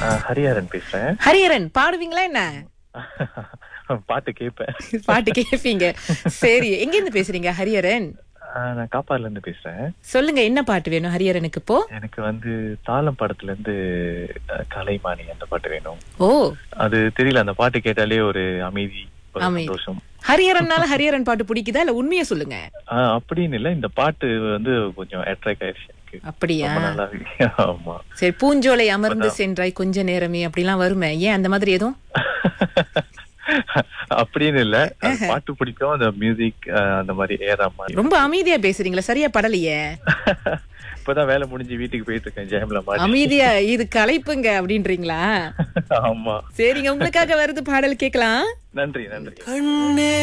ஆஹ் ஹரிஹரன் பேசுறேன் ஹரியரன் பாடுவீங்களா என்ன பாட்டு கேட்பேன் பாட்டு கேட்பீங்க சரி எங்க இருந்து பேசுறீங்க ஹரியரன் ஆஹ் நான் காப்பாடுல இருந்து பேசுறேன் சொல்லுங்க என்ன பாட்டு வேணும் ஹரியரனுக்கு இப்போ எனக்கு வந்து தாளம் படத்துல இருந்து அஹ், கலைமானி அந்த பாட்டு வேணும் ஓ அது தெரியல அந்த பாட்டு கேட்டாலே ஒரு அமைதி ஒரு அமைதி. சந்தோஷம் ஹரியரன்னால ஹரியரன் பாட்டு பிடிக்குதா இல்ல உண்மையை சொல்லுங்க ஆஹ் அப்படின்னு இல்ல இந்த பாட்டு வந்து கொஞ்சம் அட்ராக்ட் ஆயிடுச்சு எனக்கு அப்படியா ரொம்ப நல்லா இருக்கு ஆமா சரி பூஞ்சோலை அமர்ந்து சென்றாய் கொஞ்ச நேரமே அப்படிலாம் வருமே ஏன் அந்த மாதிரி எதுவும் அப்படின்னு இல்ல அந்த பாட்டு பிடிக்கும் அந்த மியூசிக் அந்த மாதிரி ஏற மாதிரி ரொம்ப அமைதியா பேசுறீங்களா சரியா படலையே இப்பதான் வேலை முடிஞ்சு வீட்டுக்கு போயிட்டு இருக்கேன் ஜெயம்ல மாதிரி அமைதியா இது கலைப்புங்க அப்படின்றீங்களா ஆமா சரிங்க உங்களுக்காக வருது பாடல் கேட்கலாம் நன்றி நன்றி கண்ணே